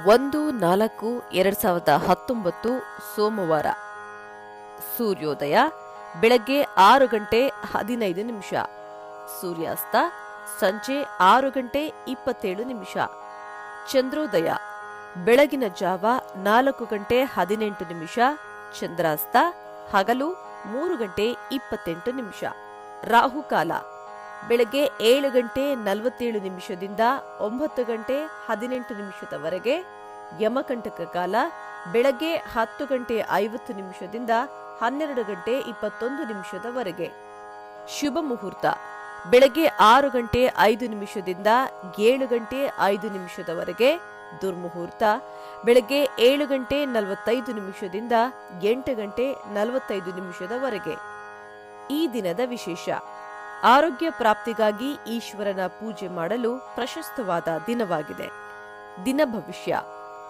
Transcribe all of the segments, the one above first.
ಒಂದು ನಾಲ್ಕು ಎರಡ್ ಸಾವಿರದ ಹತ್ತೊಂಬತ್ತು ಸೋಮವಾರ ಸೂರ್ಯೋದಯ ಬೆಳಗ್ಗೆ ಆರು ಗಂಟೆ ಹದಿನೈದು ನಿಮಿಷ ಸೂರ್ಯಾಸ್ತ ಸಂಜೆ ಆರು ಗಂಟೆ ಇಪ್ಪತ್ತೇಳು ನಿಮಿಷ ಚಂದ್ರೋದಯ ಬೆಳಗಿನ ಜಾವ ನಾಲ್ಕು ಗಂಟೆ ಹದಿನೆಂಟು ನಿಮಿಷ ಚಂದ್ರಾಸ್ತ ಹಗಲು ಮೂರು ಗಂಟೆ ಇಪ್ಪತ್ತೆಂಟು ನಿಮಿಷ ರಾಹುಕಾಲ ಬೆಳಗ್ಗೆ ಏಳು ಗಂಟೆ ನಲವತ್ತೇಳು ನಿಮಿಷದಿಂದ ಒಂಬತ್ತು ಗಂಟೆ ಹದಿನೆಂಟು ನಿಮಿಷದವರೆಗೆ ಯಮಕಂಟಕ ಕಾಲ ಬೆಳಗ್ಗೆ ಹತ್ತು ಗಂಟೆ ಐವತ್ತು ನಿಮಿಷದಿಂದ ಹನ್ನೆರಡು ಗಂಟೆ ಇಪ್ಪತ್ತೊಂದು ನಿಮಿಷದವರೆಗೆ ಶುಭ ಮುಹೂರ್ತ ಬೆಳಗ್ಗೆ ಆರು ಗಂಟೆ ಐದು ನಿಮಿಷದಿಂದ ಏಳು ಗಂಟೆ ಐದು ನಿಮಿಷದವರೆಗೆ ದುರ್ಮುಹೂರ್ತ ಬೆಳಗ್ಗೆ ಏಳು ಗಂಟೆ ನಲವತ್ತೈದು ನಿಮಿಷದಿಂದ ಎಂಟು ಗಂಟೆ ನಲವತ್ತೈದು ನಿಮಿಷದವರೆಗೆ ಈ ದಿನದ ವಿಶೇಷ ಆರೋಗ್ಯ ಪ್ರಾಪ್ತಿಗಾಗಿ ಈಶ್ವರನ ಪೂಜೆ ಮಾಡಲು ಪ್ರಶಸ್ತವಾದ ದಿನವಾಗಿದೆ ದಿನ ಭವಿಷ್ಯ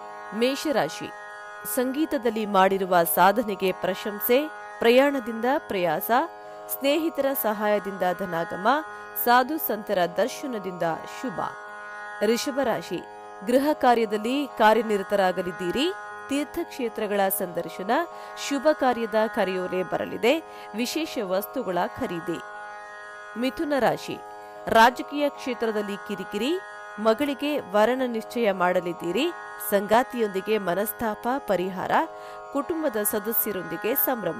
ಮೇಷರಾಶಿ ಸಂಗೀತದಲ್ಲಿ ಮಾಡಿರುವ ಸಾಧನೆಗೆ ಪ್ರಶಂಸೆ ಪ್ರಯಾಣದಿಂದ ಪ್ರಯಾಸ ಸ್ನೇಹಿತರ ಸಹಾಯದಿಂದ ಧನಾಗಮ ಸಾಧು ಸಂತರ ದರ್ಶನದಿಂದ ಶುಭ ಋಷಭರಾಶಿ ಗೃಹ ಕಾರ್ಯದಲ್ಲಿ ಕಾರ್ಯನಿರತರಾಗಲಿದ್ದೀರಿ ತೀರ್ಥಕ್ಷೇತ್ರಗಳ ಸಂದರ್ಶನ ಶುಭ ಕಾರ್ಯದ ಕರೆಯೋಲೆ ಬರಲಿದೆ ವಿಶೇಷ ವಸ್ತುಗಳ ಖರೀದಿ ಮಿಥುನ ರಾಶಿ ರಾಜಕೀಯ ಕ್ಷೇತ್ರದಲ್ಲಿ ಕಿರಿಕಿರಿ ಮಗಳಿಗೆ ವರನ ನಿಶ್ಚಯ ಮಾಡಲಿದ್ದೀರಿ ಸಂಗಾತಿಯೊಂದಿಗೆ ಮನಸ್ತಾಪ ಪರಿಹಾರ ಕುಟುಂಬದ ಸದಸ್ಯರೊಂದಿಗೆ ಸಂಭ್ರಮ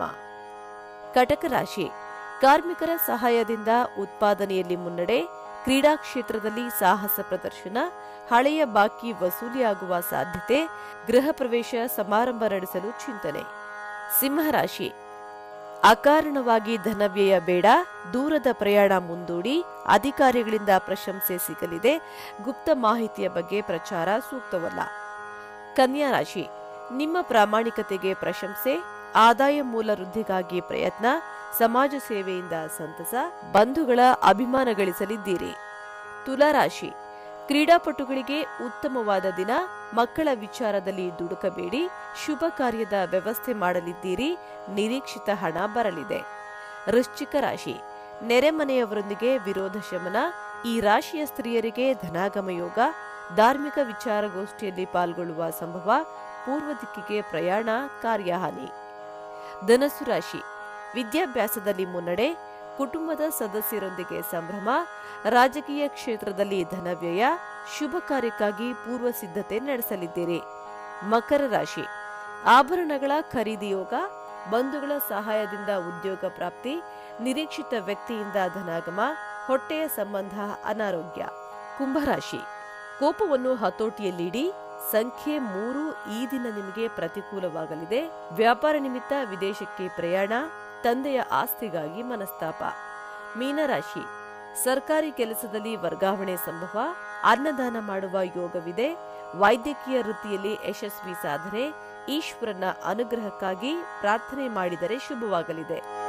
ಕಟಕ ರಾಶಿ ಕಾರ್ಮಿಕರ ಸಹಾಯದಿಂದ ಉತ್ಪಾದನೆಯಲ್ಲಿ ಮುನ್ನಡೆ ಕ್ರೀಡಾ ಕ್ಷೇತ್ರದಲ್ಲಿ ಸಾಹಸ ಪ್ರದರ್ಶನ ಹಳೆಯ ಬಾಕಿ ವಸೂಲಿಯಾಗುವ ಸಾಧ್ಯತೆ ಗೃಹ ಪ್ರವೇಶ ಸಮಾರಂಭ ನಡೆಸಲು ಚಿಂತನೆ ಸಿಂಹರಾಶಿ ಅಕಾರಣವಾಗಿ ಧನವ್ಯಯ ಬೇಡ ದೂರದ ಪ್ರಯಾಣ ಮುಂದೂಡಿ ಅಧಿಕಾರಿಗಳಿಂದ ಪ್ರಶಂಸೆ ಸಿಗಲಿದೆ ಗುಪ್ತ ಮಾಹಿತಿಯ ಬಗ್ಗೆ ಪ್ರಚಾರ ಸೂಕ್ತವಲ್ಲ ಕನ್ಯಾ ರಾಶಿ ನಿಮ್ಮ ಪ್ರಾಮಾಣಿಕತೆಗೆ ಪ್ರಶಂಸೆ ಆದಾಯ ಮೂಲ ವೃದ್ಧಿಗಾಗಿ ಪ್ರಯತ್ನ ಸಮಾಜ ಸೇವೆಯಿಂದ ಸಂತಸ ಬಂಧುಗಳ ಅಭಿಮಾನ ಗಳಿಸಲಿದ್ದೀರಿ ತುಲಾರಾಶಿ ಕ್ರೀಡಾಪಟುಗಳಿಗೆ ಉತ್ತಮವಾದ ದಿನ ಮಕ್ಕಳ ವಿಚಾರದಲ್ಲಿ ದುಡುಕಬೇಡಿ ಶುಭ ಕಾರ್ಯದ ವ್ಯವಸ್ಥೆ ಮಾಡಲಿದ್ದೀರಿ ನಿರೀಕ್ಷಿತ ಹಣ ಬರಲಿದೆ ವೃಶ್ಚಿಕ ರಾಶಿ ನೆರೆಮನೆಯವರೊಂದಿಗೆ ವಿರೋಧ ಶಮನ ಈ ರಾಶಿಯ ಸ್ತ್ರೀಯರಿಗೆ ಧನಾಗಮ ಯೋಗ ಧಾರ್ಮಿಕ ವಿಚಾರಗೋಷ್ಠಿಯಲ್ಲಿ ಪಾಲ್ಗೊಳ್ಳುವ ಸಂಭವ ಪೂರ್ವ ದಿಕ್ಕಿಗೆ ಪ್ರಯಾಣ ಕಾರ್ಯಹಾನಿ ಧನಸ್ಸು ರಾಶಿ ವಿದ್ಯಾಭ್ಯಾಸದಲ್ಲಿ ಮುನ್ನಡೆ ಕುಟುಂಬದ ಸದಸ್ಯರೊಂದಿಗೆ ಸಂಭ್ರಮ ರಾಜಕೀಯ ಕ್ಷೇತ್ರದಲ್ಲಿ ಧನವ್ಯಯ ಶುಭ ಕಾರ್ಯಕ್ಕಾಗಿ ಪೂರ್ವ ಸಿದ್ಧತೆ ನಡೆಸಲಿದ್ದೀರಿ ಮಕರ ರಾಶಿ ಆಭರಣಗಳ ಖರೀದಿ ಯೋಗ ಬಂಧುಗಳ ಸಹಾಯದಿಂದ ಉದ್ಯೋಗ ಪ್ರಾಪ್ತಿ ನಿರೀಕ್ಷಿತ ವ್ಯಕ್ತಿಯಿಂದ ಧನಾಗಮ ಹೊಟ್ಟೆಯ ಸಂಬಂಧ ಅನಾರೋಗ್ಯ ಕುಂಭರಾಶಿ ಕೋಪವನ್ನು ಹತೋಟಿಯಲ್ಲಿಡಿ ಸಂಖ್ಯೆ ಮೂರು ಈ ದಿನ ನಿಮಗೆ ಪ್ರತಿಕೂಲವಾಗಲಿದೆ ವ್ಯಾಪಾರ ನಿಮಿತ್ತ ವಿದೇಶಕ್ಕೆ ಪ್ರಯಾಣ ತಂದೆಯ ಆಸ್ತಿಗಾಗಿ ಮನಸ್ತಾಪ ಮೀನರಾಶಿ ಸರ್ಕಾರಿ ಕೆಲಸದಲ್ಲಿ ವರ್ಗಾವಣೆ ಸಂಭವ ಅನ್ನದಾನ ಮಾಡುವ ಯೋಗವಿದೆ ವೈದ್ಯಕೀಯ ವೃತ್ತಿಯಲ್ಲಿ ಯಶಸ್ವಿ ಸಾಧನೆ ಈಶ್ವರನ ಅನುಗ್ರಹಕ್ಕಾಗಿ ಪ್ರಾರ್ಥನೆ ಮಾಡಿದರೆ ಶುಭವಾಗಲಿದೆ